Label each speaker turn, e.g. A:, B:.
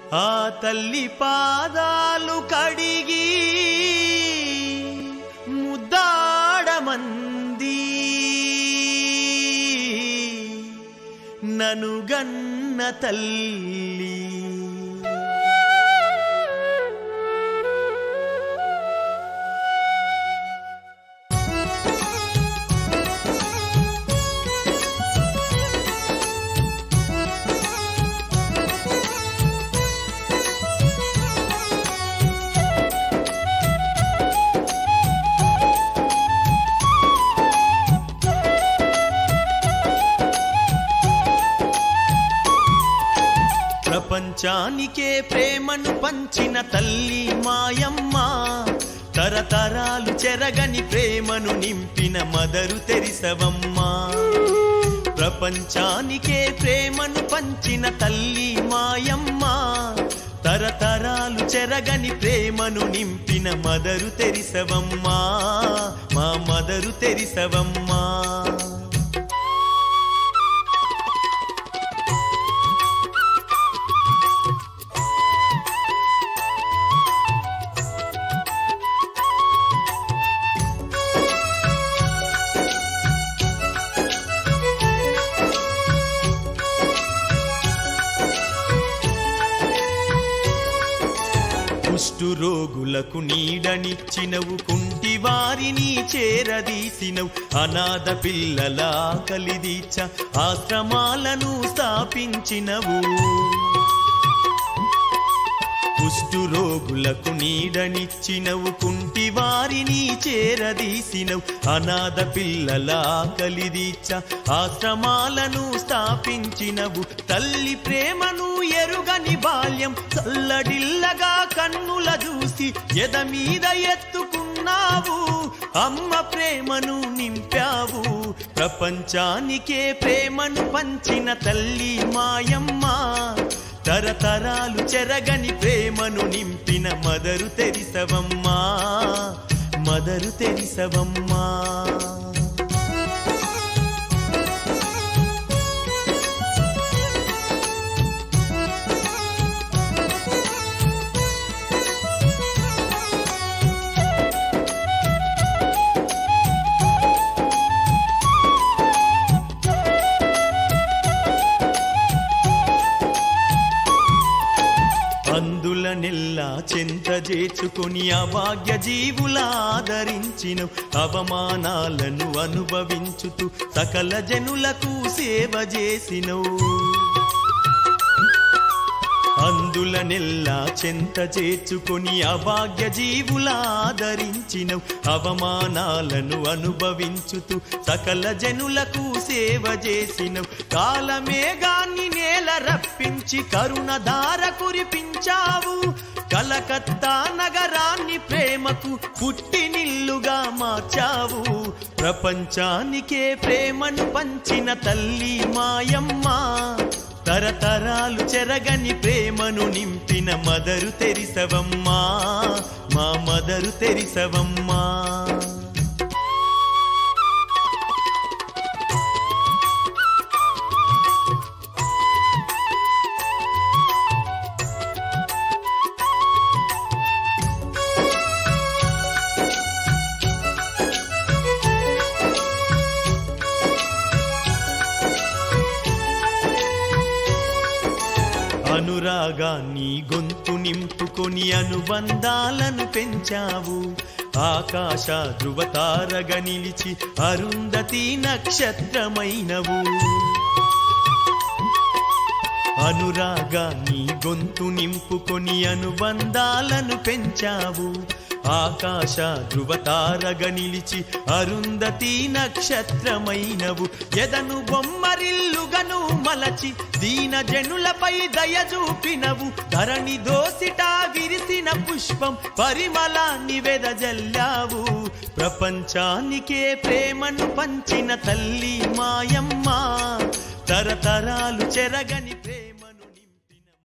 A: ఆ తల్లి పాదాలు కడిగి ముద్దాడమంది నను గన్న తల్లి ప్రపంచానికే ప్రేమను పంచిన తల్లి మాయమ్మ తరతరాలు చెరగని ప్రేమను నింపిన మదరు తెరిసవమ్మా ప్రపంచానికే ప్రేమను పంచిన తల్లి మాయమ్మ తరతరాలు చెరగని ప్రేమను నింపిన మదరు తెరిసవమ్మా మా మదరు తెరిసవమ్మా కుష్ఠురోగులకు నీడనిచ్చినవు కుంటి వారిని చేరదీసినవు అనాథ పిల్లల కలిదీచ ఆశ్రమాలను స్థాపించినవు కుష్ఠురోగులకు నీడనిచ్చినవు కుంటి వారిని చేరదీసినవు అనాథ పిల్లల కలిదీచ ఆశ్రమాలను స్థాపించినవు తల్లి ప్రేమను ఎరుగని బాల్యం చల్లడిల్లగా కన్నుల చూసి ఎద మీద ఎత్తుకున్నావు అమ్మ ప్రేమను నింపావు ప్రపంచానికే ప్రేమను పంచిన తల్లి మాయమ్మ తరతరాలు చెరగని ప్రేమను నింపిన మదరు తెరిసవమ్మా మదరు తెరిసవమ్మా అందులనెల్లా చెంత చేర్చుకొని అభాగ్య జీవులాదరించిన అవమానాలను అనుభవించుతూ సకల జనులకు సేవ చేసినవు అందులనెల్లా చెంత చేర్చుకొని అభాగ్య జీవులాదరించినవు అవమానాలను అనుభవించుతూ సకల జనులకు సేవ చేసినవు కాలమేఘాన్ని నేల రప్పించి కరుణధార కురిపించావు కలకత్తా నగరాన్ని ప్రేమకు పుట్టినిల్లుగా మార్చావు ప్రపంచానికే ప్రేమను పంచిన తల్లి మాయమ్మ తరతరాలు చెరగని ప్రేమను నింపిన మదరు తెరిసవమ్మా మా మదరు తెరిసవమ్మా అనురాగాన్ని గొంతు నింపుకొని అనుబంధాలను పెంచావు ఆకాశ ధృవతారగా నిలిచి అరుంధతి నక్షత్రమైనవు అనురాగాన్ని గొంతు నింపుకొని అనుబంధాలను పెంచావు ఆకాశ ధృవతారగా నిలిచి అరుంధతి నక్షత్రమైనవు ఎదను బొమ్మరిల్లుగను మలచి దీన జనులపై దయ చూపినవు ధరణి దోసిట విరిసిన పుష్పం పరిమళాన్ని వెదజల్లావు ప్రపంచానికే ప్రేమను పంచిన తల్లి మాయమ్మ తరతరాలు చెరగని ప్రేమ